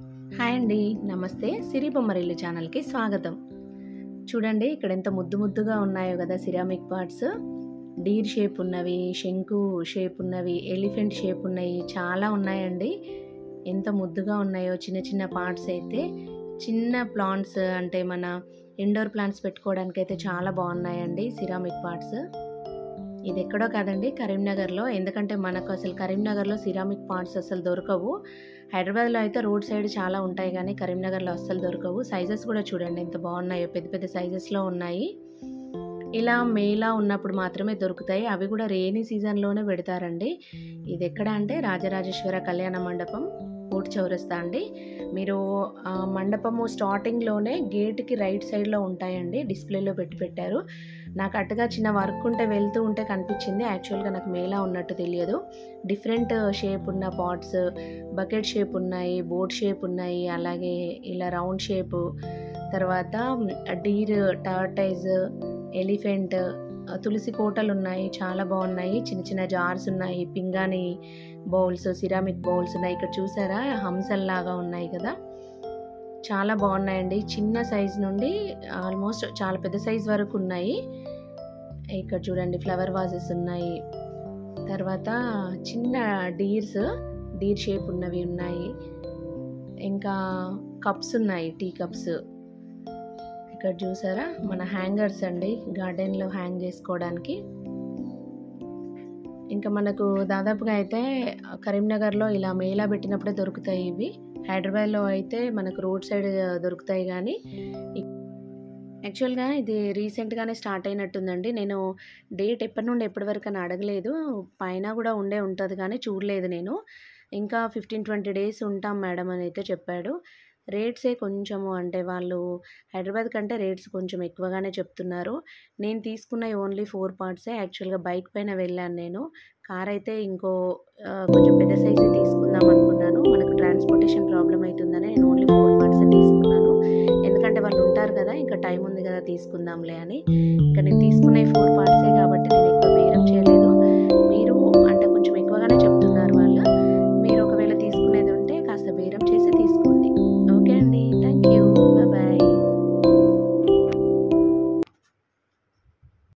hi అండి నమస్తే సిరి బొమ్మరిల్లు ఛానల్కి స్వాగతం చూడండి ఇక్కడ ఎంత ముద్దు ముద్దుగా ఉన్నాయో కదా సిరామిక్ పార్ట్స్ డీర్ షేప్ ఉన్నవి శంకు షేప్ ఉన్నవి ఎలిఫెంట్ షేప్ ఉన్నాయి చాలా ఉన్నాయండి ఎంత ముద్దుగా ఉన్నాయో చిన్న చిన్న పార్ట్స్ అయితే చిన్న ప్లాంట్స్ అంటే మన ఇండోర్ ప్లాంట్స్ పెట్టుకోవడానికి అయితే చాలా బాగున్నాయండి సిరామిక్ పార్ట్స్ ఇది ఎక్కడో కాదండి కరీంనగర్లో ఎందుకంటే మనకు అసలు కరీంనగర్లో సిరామిక్ పార్ట్స్ అసలు దొరకవు హైదరాబాద్లో అయితే రోడ్ సైడ్ చాలా ఉంటాయి కానీ కరీంనగర్లో అస్సలు దొరకవు సైజెస్ కూడా చూడండి ఎంత బాగున్నాయో పెద్ద పెద్ద సైజెస్లో ఉన్నాయి ఇలా మేలా ఉన్నప్పుడు మాత్రమే దొరుకుతాయి అవి కూడా రేనీ సీజన్లోనే పెడతారండి ఇది ఎక్కడ అంటే రాజరాజేశ్వర కళ్యాణ మండపం కోటి చౌరస్తా అండి మీరు ఆ మండపము స్టార్టింగ్లోనే గేట్కి రైట్ సైడ్లో ఉంటాయండి డిస్ప్లేలో పెట్టి పెట్టారు నాకు అటుగా చిన్న వర్క్ ఉంటే వెళ్తూ ఉంటే కనిపించింది యాక్చువల్గా నాకు మేలా ఉన్నట్టు తెలియదు డిఫరెంట్ షేప్ ఉన్న పాట్స్ బకెట్ షేప్ ఉన్నాయి బోట్ షేప్ ఉన్నాయి అలాగే ఇలా రౌండ్ షేపు తర్వాత డీర్ టర్టైజ్ ఎలిఫెంట్ తులసి కోటలు ఉన్నాయి చాలా బాగున్నాయి చిన్న చిన్న జార్స్ ఉన్నాయి పింగాణి బౌల్స్ సిరామిక్ బౌల్స్ ఉన్నాయి ఇక్కడ చూసారా హంసల్లాగా ఉన్నాయి కదా చాలా బాగున్నాయండి చిన్న సైజ్ నుండి ఆల్మోస్ట్ చాలా పెద్ద సైజ్ వరకు ఉన్నాయి ఇక్కడ చూడండి ఫ్లవర్ వాజెస్ ఉన్నాయి తర్వాత చిన్న డీర్స్ డీర్ షేప్ ఉన్నవి ఉన్నాయి ఇంకా కప్స్ ఉన్నాయి టీ కప్స్ ఇక్కడ చూసారా మన హ్యాంగర్స్ అండి గార్డెన్లో హ్యాంగ్ చేసుకోవడానికి ఇంకా మనకు దాదాపుగా అయితే కరీంనగర్లో ఇలా మేళా పెట్టినప్పుడే దొరుకుతాయి ఇవి హైదరాబాద్లో అయితే మనకు రోడ్ సైడ్ దొరుకుతాయి కానీ యాక్చువల్గా ఇది రీసెంట్గానే స్టార్ట్ అయినట్టుందండి నేను డేట్ ఎప్పటి నుండి ఎప్పటి వరకు అని అడగలేదు పైన కూడా ఉండే ఉంటుంది కానీ చూడలేదు నేను ఇంకా ఫిఫ్టీన్ ట్వంటీ డేస్ ఉంటాం మేడం అని అయితే చెప్పాడు రేట్సే కొంచెము అంటే వాళ్ళు హైదరాబాద్ కంటే రేట్స్ కొంచెం ఎక్కువగానే చెప్తున్నారు నేను తీసుకున్న ఓన్లీ ఫోర్ పార్ట్సే యాక్చువల్గా బైక్ పైన వెళ్ళాను నేను కార్ అయితే ఇంకో కొంచెం పెద్ద సైజే తీసుకుందాం అనుకున్నాను మనకు ట్రాన్స్పోర్టేషన్ ప్రాబ్లం అవుతుందని నేను ఓన్లీ ఫోర్ పార్ట్సే తీసుకున్నాను ఎందుకంటే వాళ్ళు ఉంటారు కదా ఇంకా టైం ఉంది కదా తీసుకుందాంలే అని ఇంకా నేను తీసుకున్న ఈ ఫోర్ పార్ట్స్